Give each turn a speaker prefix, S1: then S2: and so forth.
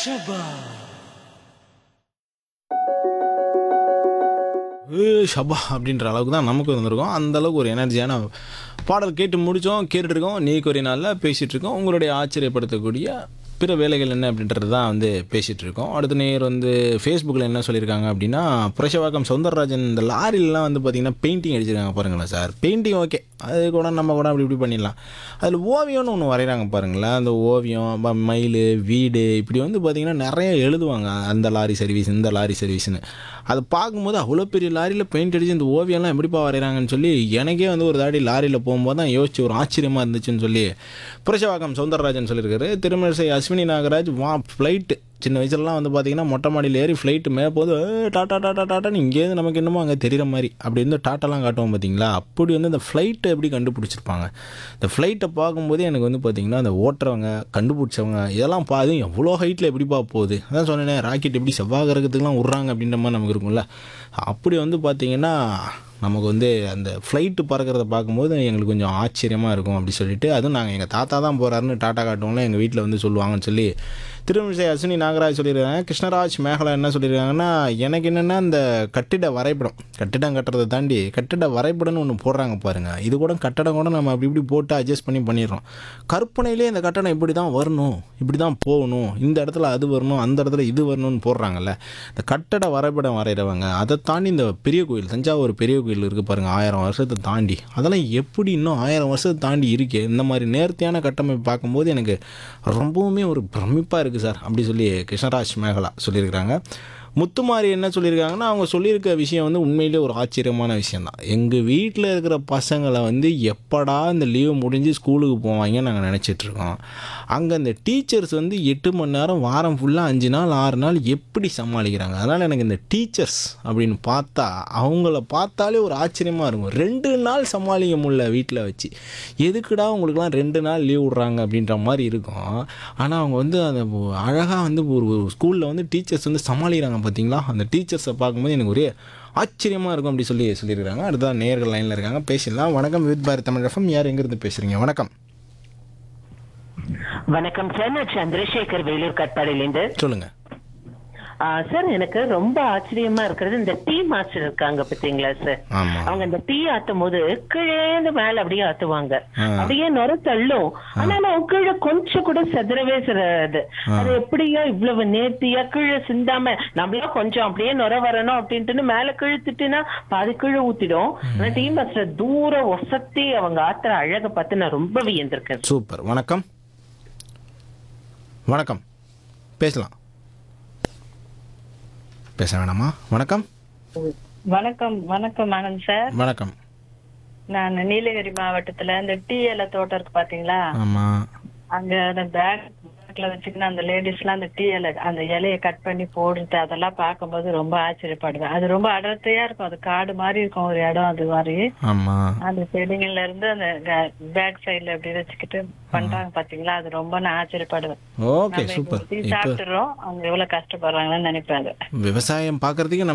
S1: ஷபா
S2: ஏ ஷபா அப்படின்ற அளவுக்கு தான் நமக்கு வந்திருக்கோம் அந்த அளவுக்கு ஒரு எனர்ஜியான பாடல் கேட்டு முடித்தோம் கேட்டுட்ருக்கோம் நீக்கு ஒரு நாளில் பேசிகிட்டு இருக்கோம் உங்களுடைய ஆச்சரியப்படுத்தக்கூடிய பிற வேலைகள் என்ன அப்படின்றது தான் வந்து பேசிகிட்டு இருக்கோம் அடுத்த நேர் வந்து ஃபேஸ்புக்கில் என்ன சொல்லியிருக்காங்க அப்படின்னா புரஷவாக்கம் சௌந்தரராஜன் இந்த லாரிலலாம் வந்து பார்த்திங்கன்னா பெயிண்டிங் அடிச்சிருக்காங்க பாருங்களேன் சார் பெயிண்டிங் ஓகே அது கூட நம்ம கூட அப்படி இப்படி பண்ணிடலாம் அதில் ஓவியம்னு ஒன்று வரைகிறாங்க பாருங்களேன் அந்த ஓவியம் ப- மயில் வீடு இப்படி வந்து பார்த்திங்கன்னா நிறைய எழுதுவாங்க அந்த லாரி சர்வீஸ் இந்த லாரி சர்வீஸ்னு அதை பார்க்கும்போது அவ்வளோ பெரிய லாரியில் பெயிண்ட் அடித்து இந்த ஓவியம்லாம் எப்படிப்பா வரைகிறாங்கன்னு சொல்லி எனக்கே வந்து ஒரு தாடி லாரியில் போகும்போது தான் யோசிச்சு ஒரு ஆச்சரியமாக இருந்துச்சுன்னு சொல்லி புரஷவாக்கம் சௌந்தரராஜன் சொல்லியிருக்காரு திருமணிசை அஸ்வினி நாகராஜ் வா ஃப்ளைட்டு சின்ன வயசுலலாம் வந்து பார்த்தீங்கன்னா மொட்டை மாடியில் ஏறி ஃப்ளைட்டு மே போது "ஏய், டாட்டா டாட்டா டாட்டான்னு இங்கேருந்து நமக்கு என்னமோ அங்கே தெரிகிற மாதிரி அப்படி வந்து டாட்டாலாம் காட்டுவோம் பார்த்தீங்களா அப்படி வந்து இந்த ஃப்ளைட்டை எப்படி கண்டுபிடிச்சிருப்பாங்க இந்த ஃப்ளைட்டை பார்க்கும்போதே எனக்கு வந்து பார்த்தீங்கன்னா அந்த ஓட்டுறவங்க கண்டுபிடிச்சவங்க இதெல்லாம் பாது எவ்வளோ ஹைட்டில் எப்படிப்பா போகுது அதான் சொன்னேனே ராக்கெட் எப்படி செவ்வாய் கிரகத்துக்குலாம் விட்றாங்க அப்படின்ற மாதிரி நமக்கு இருக்கும்ல அப்படி வந்து பார்த்தீங்கன்னா நமக்கு வந்து அந்த ஃப்ளைட்டு பறக்கிறத பார்க்கும்போது எங்களுக்கு கொஞ்சம் ஆச்சரியமாக இருக்கும் அப்படி சொல்லிட்டு அதுவும் நாங்கள் எங்கள் தாத்தா தான் போகிறாருன்னு டாட்டா காட்டுவோம்ல எங்கள் வீட்டில் வந்து சொல்லுவாங்கன்னு சொல்லி திருமிசை அஸ்வினி நாகராஜ் சொல்லியிருக்காங்க கிருஷ்ணராஜ் மேகலா என்ன சொல்லியிருக்காங்கன்னா எனக்கு என்னென்னா இந்த கட்டிட வரைபடம் கட்டிடம் கட்டுறதை தாண்டி கட்டிட வரைபடம்னு ஒன்று போடுறாங்க பாருங்கள் இது கூட கட்டடம் கூட நம்ம அப்படி இப்படி போட்டு அட்ஜஸ்ட் பண்ணி பண்ணிடுறோம் கற்பனையிலே இந்த கட்டடம் இப்படி தான் வரணும் இப்படி தான் போகணும் இந்த இடத்துல அது வரணும் அந்த இடத்துல இது வரணும்னு போடுறாங்கல்ல இந்த கட்டட வரைபடம் வரைகிறவங்க அதை தாண்டி இந்த பெரிய கோயில் தஞ்சாவூர் பெரிய கோயில் இருக்குது பாருங்கள் ஆயிரம் வருஷத்தை தாண்டி அதெல்லாம் எப்படி இன்னும் ஆயிரம் வருஷத்தை தாண்டி இருக்கே இந்த மாதிரி நேர்த்தியான கட்டமைப்பு பார்க்கும்போது எனக்கு ரொம்பவுமே ஒரு பிரமிப்பாக இருக்குது சார் அப்படி சொல்லி கிருஷ்ணராஜ் மேகலா சொல்லியிருக்கிறாங்க முத்துமாரி என்ன சொல்லியிருக்காங்கன்னா அவங்க சொல்லியிருக்க விஷயம் வந்து உண்மையிலே ஒரு ஆச்சரியமான விஷயந்தான் எங்கள் வீட்டில் இருக்கிற பசங்களை வந்து எப்படா இந்த லீவு முடிஞ்சு ஸ்கூலுக்கு போவாங்கன்னு நாங்கள் நினச்சிட்டு இருக்கோம் அங்கே இந்த டீச்சர்ஸ் வந்து எட்டு மணி நேரம் வாரம் ஃபுல்லாக அஞ்சு நாள் ஆறு நாள் எப்படி சமாளிக்கிறாங்க அதனால் எனக்கு இந்த டீச்சர்ஸ் அப்படின்னு பார்த்தா அவங்கள பார்த்தாலே ஒரு ஆச்சரியமாக இருக்கும் ரெண்டு நாள் சமாளிக்க முடியல வீட்டில் வச்சு எதுக்குடா உங்களுக்குலாம் ரெண்டு நாள் லீவ் விட்றாங்க அப்படின்ற மாதிரி இருக்கும் ஆனால் அவங்க வந்து அந்த அழகாக வந்து ஒரு ஸ்கூலில் வந்து டீச்சர்ஸ் வந்து சமாளிக்கிறாங்க பார்த்தீங்களா அந்த டீச்சர்ஸை பார்க்கும்போது எனக்கு ஒரே ஆச்சரியமாக இருக்கும் அப்படி சொல்லி சொல்லியிருக்காங்க அடுத்ததான் நேர்கள் லைனில் இருக்காங்க பேசிடலாம் வணக்கம் வித் பாரத் தமிழ் எஃப்எம் யார் எங்கேருந்து பேசுகிறீங்க வணக்கம்
S3: வணக்கம் சார் நான் சந்திரசேகர் வேலூர் கட்பாடியிலேருந்து
S2: சொல்லுங்கள்
S3: ஆ, சார் எனக்கு ரொம்ப ஆச்சரியமா இருக்கிறது இந்த டீ மாஸ்டர் இருக்காங்க பாத்தீங்களா சார்
S2: ஆமாம்
S3: அவங்க இந்த டீ ஆத்தும் போது கீழேந்து மேல அப்படியே ஆத்துவாங்க
S2: ஆ.
S3: அப்படியே நுர தள்ளும் ஆனாலும் கீழே கொஞ்சம் கூட செதறவே செதறாது அது எப்படியோ இவ்வளவு நேர்த்தியா கீழே சிந்தாம நம்மளா கொஞ்சம் அப்படியே நுர வரணும் அப்படின்ட்டு மேல கிழுத்துட்டுனா பாதி கீழே ஊத்திடும் ஆனா டீ மாஸ்டர் தூரம் ஒசத்தி அவங்க ஆத்துற அழகை பார்த்து நான் ரொம்ப வியந்திருக்கேன்
S2: சூப்பர் வணக்கம் வணக்கம் பேசலாம் பேச வேணாமா வணக்கம்
S4: வணக்கம் வணக்கம் ஆனந்த் சார்
S2: வணக்கம்
S4: நான் நீலகிரி மாவட்டத்துல இந்த டீ இலை தோட்டம் இருக்கு பாத்தீங்களா
S2: ஆமாம்
S4: அங்க அந்த பேக் பேக்ல வச்சுக்கின்னு அந்த லேடிஸ் எல்லாம் அந்த டீ இலை அந்த இலைய கட் பண்ணி போடுறது அதெல்லாம் பார்க்கும்போது ரொம்ப ஆச்சரியப்படுவேன் அது ரொம்ப அடர்த்தியா இருக்கும் அது காடு மாதிரி இருக்கும் ஒரு இடம் அது மாதிரி
S2: ஆமாம்
S4: அந்த செடிகள்ல இருந்து அந்த பேக் சைடுல அப்படி வச்சுக்கிட்டு பண்றாங்க பாத்தீங்களா அது ரொம்ப நான் ஆச்சரியப்படுவேன்
S2: ஓகே
S4: நம்ம
S2: சூப்பர்
S4: டீ
S2: இப்போ
S4: சாப்பிட்டுறோம் அவங்க எவ்வளவு கஷ்டப்படுறாங்கன்னு நினைப்பேன் அது
S2: விவசாயம் பார்க்கறதுக்கு